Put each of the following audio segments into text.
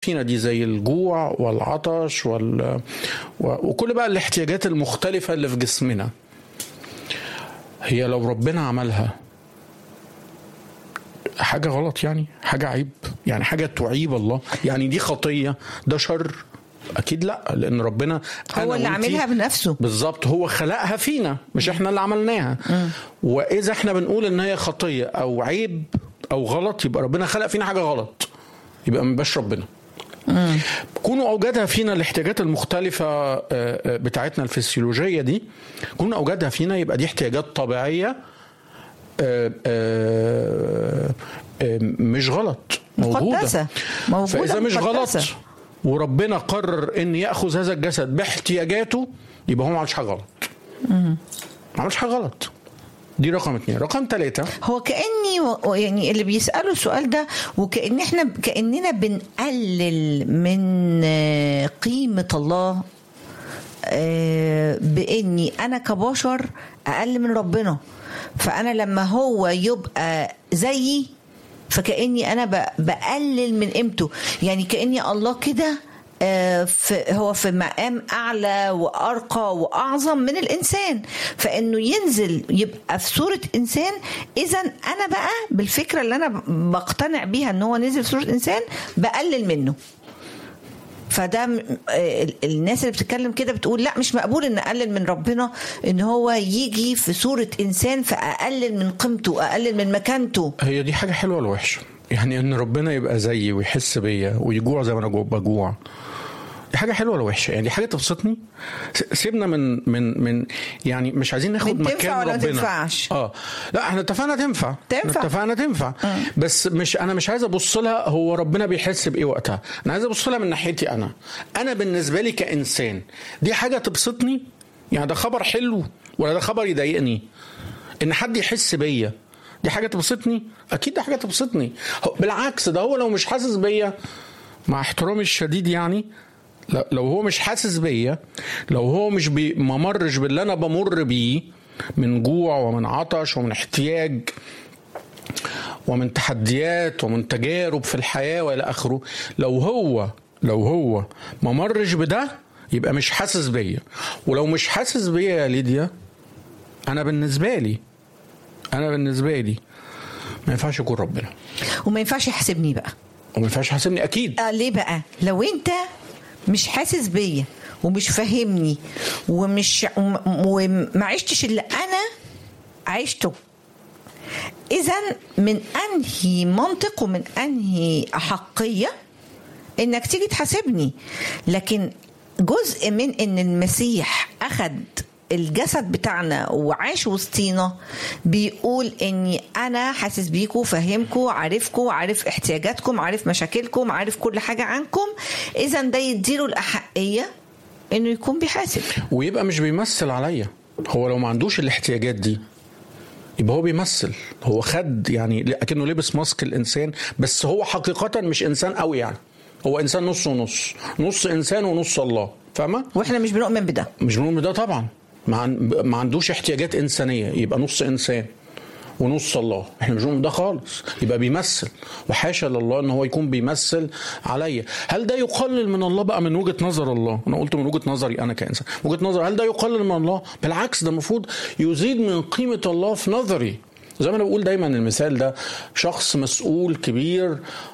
فينا دي زي الجوع والعطش وال... و- وكل بقى الاحتياجات المختلفة اللي في جسمنا هي لو ربنا عملها حاجة غلط يعني حاجة عيب يعني حاجة تعيب الله يعني دي خطية ده شر أكيد لا لأن ربنا هو أنا اللي وإنتي- عاملها بنفسه بالظبط هو خلقها فينا مش احنا اللي عملناها واذا احنا بنقول ان هي خطيه او عيب او غلط يبقى ربنا خلق فينا حاجه غلط يبقى ما يبقاش ربنا كونه اوجدها فينا الاحتياجات المختلفه آه، آه، بتاعتنا الفسيولوجيه دي كونه اوجدها فينا يبقى دي احتياجات طبيعيه آه، آه، آه، مش غلط موجوده مقدسة. موجودة فاذا مش غلط مقدسة. وربنا قرر ان ياخذ هذا الجسد باحتياجاته يبقى هو ما عملش حاجه غلط ما عملش حاجه غلط دي رقم اتنين رقم ثلاثة هو كاني و- يعني اللي بيسالوا السؤال ده وكان احنا كاننا بنقلل من آه، قيمه الله آه، باني انا كبشر اقل من ربنا فانا لما هو يبقى زيي فكاني انا ب- بقلل من قيمته يعني كاني الله كده آه، في هو في مقام اعلى وارقى واعظم من الانسان فانه ينزل يبقى في صوره انسان اذا انا بقى بالفكره اللي انا بقتنع بيها ان هو نزل في صوره انسان بقلل منه فده م- آه، ال- الناس اللي بتتكلم كده بتقول لا مش مقبول ان اقلل من ربنا ان هو يجي في صوره انسان فاقلل من قيمته اقلل من مكانته هي دي حاجة حلوة ولا وحشة يعني ان ربنا يبقى زيي ويحس بيا ويجوع زي ما انا جو- بجوع دي حاجة حلوة ولا وحشة يعني دي حاجة تبسطني س- سيبنا من من من يعني مش عايزين ناخد من تنفع مكان ولا ما ربنا تنفعش؟ اه لا احنا اتفقنا تنفع تنفع. اتفقنا تنفع بس مش انا مش عايز ابص لها هو ربنا بيحس بايه وقتها انا عايز ابص لها من ناحيتي انا انا بالنسبة لي كإنسان دي حاجة تبسطني يعني ده خبر حلو ولا ده خبر يضايقني ان حد يحس بيا دي حاجه تبسطني اكيد دي حاجه تبسطني هو- بالعكس ده هو لو مش حاسس بيا مع احترامي الشديد يعني ل- لو هو مش حاسس بيا لو هو مش بي ما مرش باللي انا بمر بيه من جوع ومن عطش ومن احتياج ومن تحديات ومن تجارب في الحياه والى اخره لو هو لو هو ما مرش بده يبقى مش حاسس بيا ولو مش حاسس بيا يا ليديا انا بالنسبه لي انا بالنسبه لي ما ينفعش يكون ربنا وما ينفعش يحاسبني بقى وما ينفعش يحاسبني اكيد آه ليه بقى لو انت مش حاسس بيا ومش فاهمني ومش وم- وما عشتش اللي انا عشته اذا من انهي منطق ومن انهي احقيه انك تيجي تحاسبني لكن جزء من ان المسيح اخد الجسد بتاعنا وعاش وسطينا بيقول اني انا حاسس بيكم فاهمكم عارفكم عارف احتياجاتكم عارف مشاكلكم عارف كل حاجه عنكم اذا ده يديله الاحقيه انه يكون بيحاسب ويبقى مش بيمثل عليا هو لو ما عندوش الاحتياجات دي يبقى هو بيمثل هو خد يعني اكنه لبس ماسك الانسان بس هو حقيقه مش انسان قوي يعني هو انسان نص ونص نص انسان ونص الله فاهمه واحنا مش بنؤمن بده مش بنقول ده طبعا ما, عن... ما عندوش احتياجات انسانيه يبقى نص انسان ونص الله احنا مش بنقول ده خالص يبقى بيمثل وحاشا لله ان هو يكون بيمثل عليا هل ده يقلل من الله بقى من وجهه نظر الله انا قلت من وجهه نظري انا كانسان من وجهه نظر هل ده يقلل من الله بالعكس ده المفروض يزيد من قيمه الله في نظري زي ما انا بقول دايما المثال ده شخص مسؤول كبير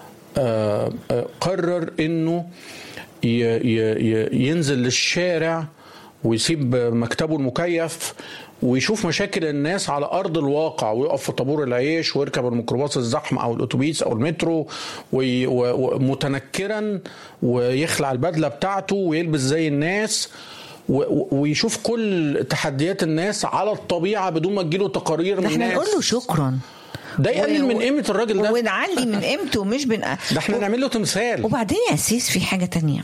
آه، آه، قرر انه ي- ي- ي- ينزل للشارع ويسيب مكتبه المكيف ويشوف مشاكل الناس على ارض الواقع ويقف في طابور العيش ويركب الميكروباص الزحمه او الاتوبيس او المترو وي- و- ومتنكرا ويخلع البدله بتاعته ويلبس زي الناس و- و- ويشوف كل تحديات الناس على الطبيعه بدون ما تجيله تقارير ده من احنا الناس نقول له شكرا ده يقلل و- من قيمه الراجل ده ونعلي من قيمته مش بن ده احنا نعمل له تمثال وبعدين يا أسيس في حاجة تانية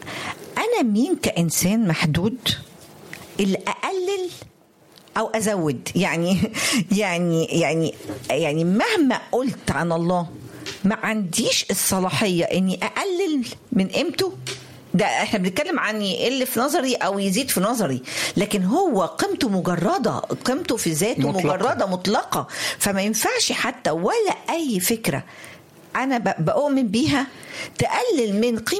أنا مين كإنسان محدود اللي أقلل أو أزود يعني يعني يعني يعني مهما قلت عن الله ما عنديش الصلاحية إني أقلل من قيمته ده احنا بنتكلم عن يقل في نظري او يزيد في نظري لكن هو قيمته مجرده قيمته في ذاته مطلقة. مجرده مطلقه فما ينفعش حتى ولا اي فكره انا ب- بؤمن بيها تقلل من قيمه